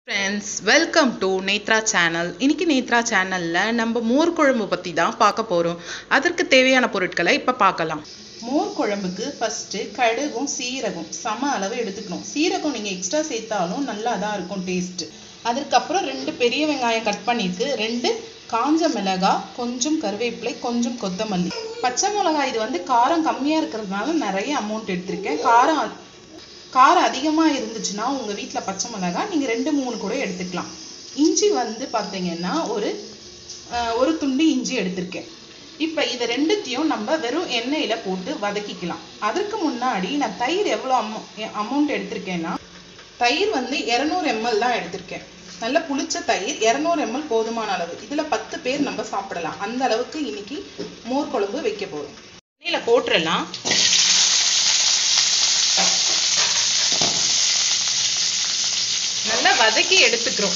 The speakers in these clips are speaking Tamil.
friends welcome to Nethra channel இன்னைக்கு நேத்ரா சேனலில் நம்ம மோர் குழம்பு பற்றி தான் பார்க்க போகிறோம் அதற்கு தேவையான பொருட்களை இப்போ பார்க்கலாம் மோர் குழம்புக்கு ஃபஸ்ட்டு கடுகும் சீரகம் சம அளவு எடுத்துக்கணும் சீரகம் நீங்கள் எக்ஸ்ட்ரா சேர்த்தாலும் நல்லா தான் இருக்கும் டேஸ்ட்டு அதற்கப்புறம் ரெண்டு பெரிய வெங்காயம் கட் பண்ணிட்டு ரெண்டு காஞ்ச மிளகாய் கொஞ்சம் கருவேப்பிலை கொஞ்சம் கொத்தமல்லி பச்சை மிளகாய் இது வந்து காரம் கம்மியாக இருக்கிறதுனால நிறைய அமௌண்ட் எடுத்திருக்கேன் காரம் அ- காரம் அதிகமாக இருந்துச்சுன்னா உங்கள் வீட்டில் பச்சை மிளகாய் நீங்கள் ரெண்டு மூணு கூட எடுத்துக்கலாம் இஞ்சி வந்து பார்த்தீங்கன்னா ஒரு அஹ், ஒரு துண்டு இஞ்சி எடுத்திருக்கேன் இப்போ இதை ரெண்டுத்தையும் நம்ம வெறும் எண்ணெயில் போட்டு வதக்கிக்கலாம் அதற்கு முன்னாடி நான் தயிர் எவ்வளோ அமௌ அமௌண்ட் எடுத்திருக்கேன்னா தயிர் வந்து இரநூறு எம்எல் தான் எடுத்திருக்கேன் நல்ல புளிச்ச தயிர் இரநூறு எம்எல் போதுமான அளவு இதில் பத்து பேர் நம்ம சாப்பிடலாம் அந்த அளவுக்கு இன்னைக்கு மோர் குழம்பு வைக்க போகிறோம் எண்ணெயில் போட்டுடலாம் நல்லா வதக்கி எடுத்துக்கிறோம்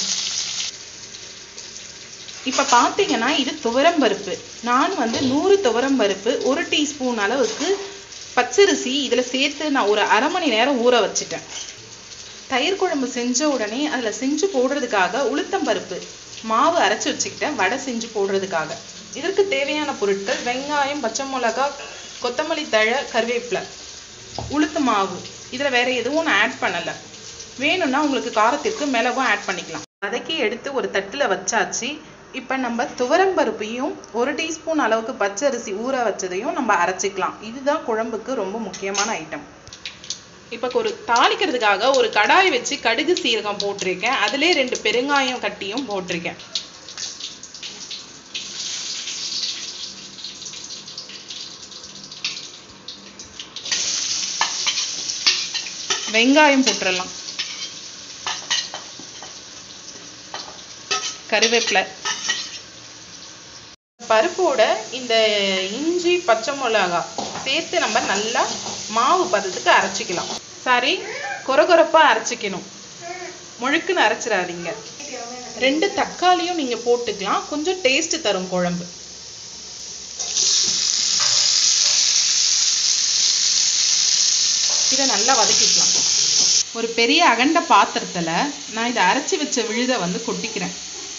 இப்போ பார்த்தீங்கன்னா இது துவரம் பருப்பு நான் வந்து நூறு துவரம் பருப்பு ஒரு டீஸ்பூன் அளவுக்கு பச்சரிசி இதில் சேர்த்து நான் ஒரு அரை மணி நேரம் ஊற வச்சிட்டேன் தயிர் குழம்பு செஞ்ச உடனே அதில் செஞ்சு போடுறதுக்காக உளுத்தம் பருப்பு மாவு அரைச்சி வச்சுக்கிட்டேன் வடை செஞ்சு போடுறதுக்காக இதற்கு தேவையான பொருட்கள் வெங்காயம் பச்சை மிளகாய் கொத்தமல்லி தழை கருவேப்பிலை உளுத்து மாவு இதில் வேற எதுவும் நான் ஆட் பண்ணலை வேணும்னா உங்களுக்கு காரத்திற்கு மிளகும் ஆட் பண்ணிக்கலாம் வதக்கி எடுத்து ஒரு தட்டில் வச்சாச்சு இப்போ நம்ம துவரம் பருப்பையும் ஒரு டீஸ்பூன் அளவுக்கு பச்சரிசி ஊற வச்சதையும் நம்ம அரைச்சிக்கலாம் இதுதான் குழம்புக்கு ரொம்ப முக்கியமான ஐட்டம் இப்போ ஒரு தாளிக்கிறதுக்காக ஒரு கடாய் வச்சு கடுகு சீரகம் போட்டிருக்கேன் அதிலே ரெண்டு பெருங்காயம் கட்டியும் போட்டிருக்கேன் வெங்காயம் போட்டுடலாம் கருவேப்பிலை பருப்போட இந்த இஞ்சி பச்சை மிளகாய் சேர்த்து நம்ம நல்லா மாவு பதத்துக்கு அரைச்சிக்கலாம் சாரி கொரகொரப்பா அரைச்சிக்கணும் முழுக்குன்னு அரைச்சிடாதீங்க ரெண்டு தக்காளியும் நீங்க போட்டுக்கலாம் கொஞ்சம் டேஸ்ட் தரும் குழம்பு இதை நல்லா வதக்கிக்கலாம் ஒரு பெரிய அகண்ட பாத்திரத்துல நான் இதை அரைச்சி வச்ச விழுதை வந்து கொட்டிக்கிறேன்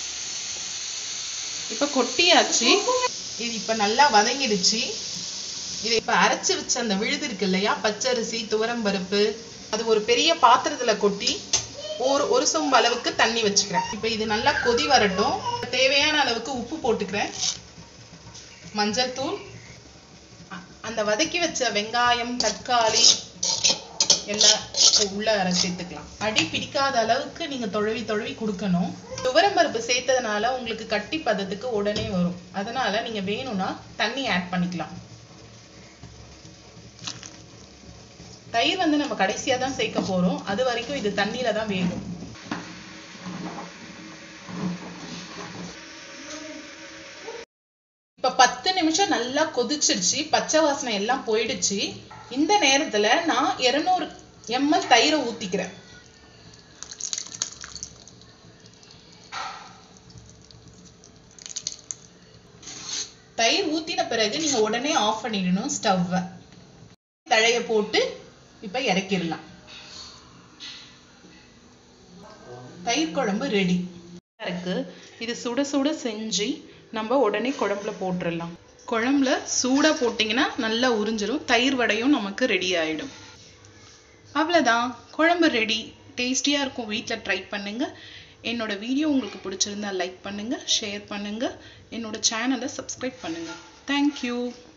இப்ப கொட்டியாச்சு இது இப்ப நல்லா வதங்கிடுச்சு இது இப்ப அரைச்சு வச்ச அந்த விழுது இருக்கு இல்லையா பச்சரிசி துவரம்பருப்பு அது ஒரு பெரிய பாத்திரத்துல கொட்டி ஒரு ஒரு சொம்பு அளவுக்கு தண்ணி வச்சுக்கிறேன் இப்ப இது நல்லா கொதி வரட்டும் தேவையான அளவுக்கு உப்பு போட்டுக்கிறேன் மஞ்சள் தூள் அ- அந்த வதக்கி வச்ச வெங்காயம் தக்காளி எல்லாம் உள்ள சேர்த்துக்கலாம் அடி பிடிக்காத அளவுக்கு நீங்க தொழுவி தொழுவி கொடுக்கணும் துவரம்பருப்பு சேர்த்ததுனால உங்களுக்கு கட்டி பதத்துக்கு உடனே வரும் அதனால நீங்க வேணும்னா தண்ணி ஆட் பண்ணிக்கலாம் தயிர் வந்து நம்ம கடைசியா தான் சேர்க்க போறோம் அது வரைக்கும் இது தண்ணியில தான் வேகும் இப்ப பத்து நிமிஷம் நல்லா கொதிச்சிருச்சு பச்சை வாசனை எல்லாம் போயிடுச்சு இந்த நேரத்துல நான் 200 எம்எல் தயிரை ஊத்திக்கிறேன் தயிர் ஊத்தின பிறகு நீங்க உடனே ஆஃப் பண்ணிடணும் ஸ்டவ்வை தழைய போட்டு இப்ப இறக்கிடலாம் தயிர் குழம்பு ரெடி இருக்கு இது சுட சுட செஞ்சு நம்ம உடனே குழம்புல போட்டுடலாம் குழம்புல சூடா போட்டிங்கன்னா நல்லா உறிஞ்சிரும் தயிர் வடையும் நமக்கு ரெடி ஆயிடும் அவ்வளோதான் குழம்பு ரெடி டேஸ்டியாக இருக்கும் வீட்டில் ட்ரை பண்ணுங்க என்னோட வீடியோ உங்களுக்கு பிடிச்சிருந்தா லைக் பண்ணுங்க ஷேர் பண்ணுங்க என்னோட சேனலை சப்ஸ்கிரைப் பண்ணுங்க தேங்க்யூ